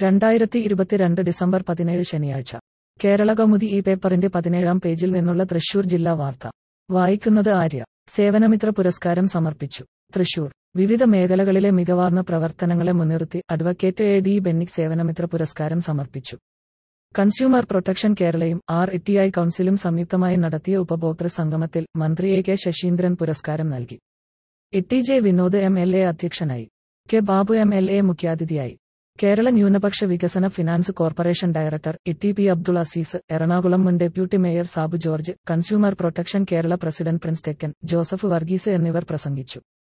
രണ്ടായിരത്തി ഇരുപത്തിരണ്ട് ഡിസംബർ പതിനേഴ് ശനിയാഴ്ച കേരള കൗമുദി ഈ പേപ്പറിന്റെ പതിനേഴാം പേജിൽ നിന്നുള്ള തൃശൂർ ജില്ലാ വാർത്ത വായിക്കുന്നത് ആര്യ സേവനമിത്ര പുരസ്കാരം സമർപ്പിച്ചു തൃശൂർ വിവിധ മേഖലകളിലെ മികവാർന്ന പ്രവർത്തനങ്ങളെ മുൻനിർത്തി അഡ്വക്കേറ്റ് എ ഡി ബെന്നിക് സേവനമിത്ര പുരസ്കാരം സമർപ്പിച്ചു കൺസ്യൂമർ പ്രൊട്ടക്ഷൻ കേരളയും ആർ ഇ ടി ഐ കൌൺസിലും സംയുക്തമായി നടത്തിയ ഉപഭോക്തൃ സംഗമത്തിൽ മന്ത്രി എ കെ ശശീന്ദ്രൻ പുരസ്കാരം നൽകി E J Vinod M L A അധ്യക്ഷനായി K Babu M L A മുഖ്യാതിഥിയായി കേരള ന്യൂനപക്ഷ വികസന finance corporation director E P Abdul Azeez Ernakulam മുൻ deputy mayor Sabu George consumer protection Kerala president Prince Thekkan Joseph Varghese എന്നിവർ പ്രസംഗിച്ചു